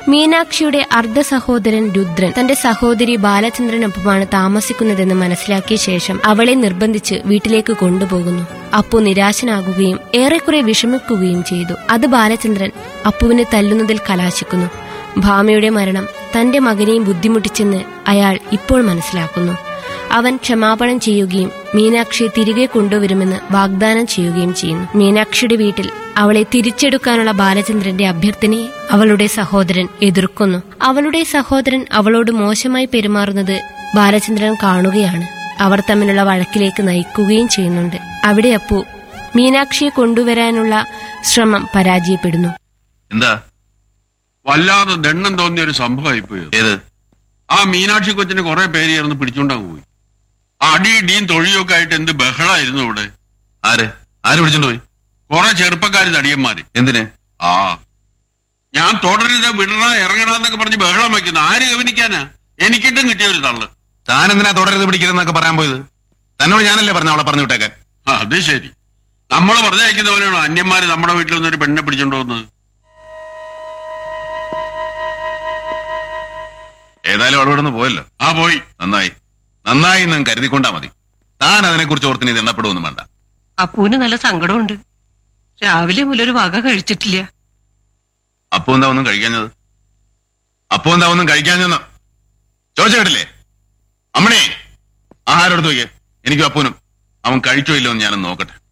മീനാക്ഷിയുടെ അർദ്ധ സഹോദരൻ രുദ്രൻ തന്റെ സഹോദരി ബാലചന്ദ്രനൊപ്പമാണ് താമസിക്കുന്നതെന്ന് മനസ്സിലാക്കിയ ശേഷം അവളെ നിർബന്ധിച്ച് വീട്ടിലേക്ക് കൊണ്ടുപോകുന്നു അപ്പു നിരാശനാകുകയും ഏറെക്കുറെ വിഷമിക്കുകയും ചെയ്തു അത് ബാലചന്ദ്രൻ അപ്പുവിനെ തല്ലുന്നതിൽ കലാശിക്കുന്നു ഭാമയുടെ മരണം തന്റെ മകനെയും ബുദ്ധിമുട്ടിച്ചെന്ന് അയാൾ ഇപ്പോൾ മനസ്സിലാക്കുന്നു അവൻ ക്ഷമാപണം ചെയ്യുകയും മീനാക്ഷിയെ തിരികെ കൊണ്ടുവരുമെന്ന് വാഗ്ദാനം ചെയ്യുകയും ചെയ്യുന്നു മീനാക്ഷിയുടെ വീട്ടിൽ അവളെ തിരിച്ചെടുക്കാനുള്ള ബാലചന്ദ്രന്റെ അഭ്യർത്ഥനയെ അവളുടെ സഹോദരൻ എതിർക്കുന്നു അവളുടെ സഹോദരൻ അവളോട് മോശമായി പെരുമാറുന്നത് ബാലചന്ദ്രൻ കാണുകയാണ് അവർ തമ്മിലുള്ള വഴക്കിലേക്ക് നയിക്കുകയും ചെയ്യുന്നുണ്ട് അവിടെ അപ്പു മീനാക്ഷിയെ കൊണ്ടുവരാനുള്ള ശ്രമം പരാജയപ്പെടുന്നു എന്താ വല്ലാതെ ദണ്ണം തോന്നിയ ഒരു സംഭവമായിപ്പോയി ഏത് ആ മീനാക്ഷി കൊച്ചിന് കുറെ പേര് ചേർന്ന് പിടിച്ചോണ്ടാ പോയി അടി ഇടിയും തൊഴിയൊക്കെ ആയിട്ട് എന്ത് ബഹളായിരുന്നു ഇവിടെ ആര് ആര് വിളിച്ചോണ്ട് പോയി കുറെ ചെറുപ്പക്കാര് തടിയന്മാര് എന്തിന് ആ ഞാൻ തുടരുത് വിടണ ഇറങ്ങണമെന്നൊക്കെ പറഞ്ഞ് ബഹളം വയ്ക്കുന്നു ആര് ഗവനിക്കാനാ എനിക്കിട്ടും കിട്ടിയ ഒരു തള്ളു താൻ എന്തിനാ തുടരുത് പിടിക്കരുതെന്നൊക്കെ പറയാൻ പോയത് തന്നോട് ഞാനല്ലേ പറഞ്ഞ അവളെ പറഞ്ഞു വിട്ടേക്കാൻ ആ, അത് ശരി നമ്മൾ പറഞ്ഞയക്കുന്ന പോലെയാണോ അന്യന്മാര് നമ്മുടെ വീട്ടിൽ നിന്ന് ഒരു പെണ്ണെ പിടിച്ചോണ്ട് പോകുന്നത് ഏതായാലും അവളോട് ഒന്ന് പോയല്ലോ ആ പോയി നന്നായി നന്നായി എന്ന് കരുതിക്കൊണ്ടാ മതി താൻ അതിനെക്കുറിച്ച് ഓർത്തിന് ഇത് എണ്ണപ്പെടുവൊന്നും വേണ്ട അപ്പൂന് നല്ല സങ്കടമുണ്ട് രാവിലെ മുതലൊരു വക കഴിച്ചിട്ടില്ല അപ്പോ എന്താ ഒന്നും കഴിക്കാഞ്ഞത് അപ്പോ എന്താ ഒന്നും കഴിക്കാഞ്ഞെന്ന് ചോദിച്ച കേട്ടില്ലേ അമ്മണേ ആഹാരം എടുത്ത് നോക്കിയേ എനിക്കും അപ്പൂനും അവൻ കഴിച്ചോ ഇല്ലോ എന്ന് ഞാനൊന്ന് നോക്കട്ടെ